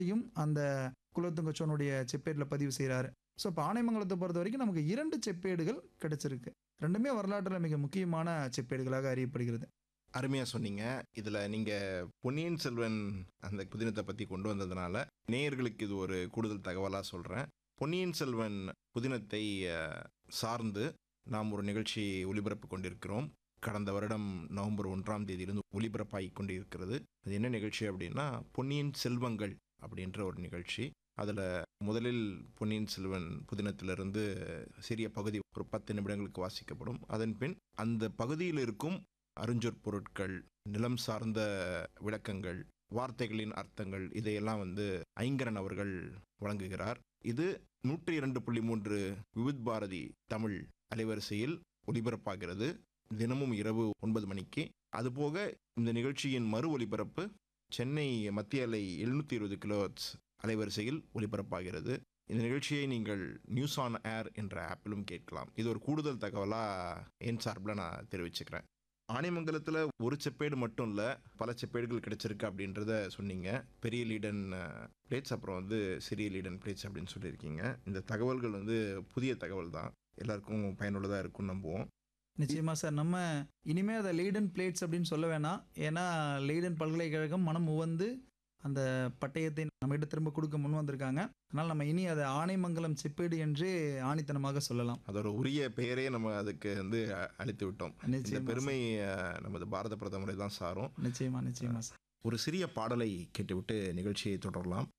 யும் அந்த குலோத்துங்க சோனுடைய செப்பேடில் பதிவு செய்கிறாரு ஸோ இப்போ ஆனைமங்கலத்தை பொறுத்த வரைக்கும் நமக்கு இரண்டு செப்பேடுகள் கிடைச்சிருக்கு ரெண்டுமே வரலாற்றில் மிக முக்கியமான செப்பேடுகளாக அறியப்படுகிறது அருமையாக சொன்னீங்க இதில் நீங்கள் பொன்னியின் செல்வன் அந்த புதினத்தை பற்றி கொண்டு வந்ததுனால நேயர்களுக்கு இது ஒரு கூடுதல் தகவலாக சொல்கிறேன் பொன்னியின் செல்வன் புதினத்தை அஹ், சார்ந்து நாம் ஒரு நிகழ்ச்சி ஒளிபரப்பு கொண்டிருக்கிறோம் கடந்த வருடம் நவம்பர் ஒன்றாம் தேதியிலிருந்து ஒளிபரப்பாகி கொண்டிருக்கிறது அது என்ன நிகழ்ச்சி அப்படின்னா பொன்னியின் செல்வங்கள் அப்படின்ற ஒரு நிகழ்ச்சி அதில் முதலில் பொன்னியின் செல்வன் புதினத்திலிருந்து சிறிய பகுதி ஒரு பத்து நிமிடங்களுக்கு வாசிக்கப்படும் அதன் பின் அந்த பகுதியில் இருக்கும் அருஞ்சொற் பொருட்கள் நிலம் சார்ந்த விளக்கங்கள் வார்த்தைகளின் அர்த்தங்கள் இதையெல்லாம் வந்து ஐங்கரன் அவர்கள் வழங்குகிறார் இது நூற்றி இரண்டு புள்ளி மூன்று விவித் பாரதி தமிழ் அலைவரிசையில் ஒலிபரப்பாகிறது தினமும் இரவு ஒன்பது மணிக்கு அதுபோக இந்த நிகழ்ச்சியின் மறு ஒலிபரப்பு சென்னை மத்திய அலை எழுநூற்றி இருபது கிலோஹெர்ட்ஸ் அலைவரிசையில் ஒலிபரப்பாகிறது இந்த நிகழ்ச்சியை நீங்கள் நியூஸ் ஆன் ஏர் என்ற ஆப்பிலும் கேட்கலாம் இது ஒரு கூடுதல் தகவலாக என் சார்பில் நான் தெரிவிச்சுக்கிறேன் ஆனைமங்கலத்தில் ஒரு செப்பேடு மட்டும் இல்லை பல செப்பேடுகள் கிடைச்சிருக்கு அப்படின்றத சொன்னீங்க பெரிய லீடன் பிளேட்ஸ் அப்புறம் வந்து சிறிய லீடன் பிளேட்ஸ் அப்படின்னு சொல்லியிருக்கீங்க இந்த தகவல்கள் வந்து புதிய தகவல் தான் எல்லாருக்கும் பயனுள்ளதாக இருக்கும்னு நம்புவோம் நிச்சயமா சார் நம்ம இனிமே அதை லீடன் பிளேட்ஸ் அப்படின்னு சொல்ல வேணாம் ஏன்னா லீடன் பல்கலைக்கழகம் மனம் உவந்து அந்த பட்டயத்தை நம்மகிட்ட திரும்ப கொடுக்க முன் வந்திருக்காங்க அதனால் நம்ம இனி அதை ஆனைமங்கலம் செப்பேடு என்று ஆணித்தனமாக சொல்லலாம் அதோட உரிய பெயரே நம்ம அதுக்கு வந்து அ- அளித்து விட்டோம் இந்த நிச்சயமா பெருமை அஹ், நமது பாரத பிரதமரை தான் சாரும் நிச்சயமா நிச்சயமா சார் ஒரு சிறிய பாடலை கேட்டுவிட்டு நிகழ்ச்சியை தொடரலாம்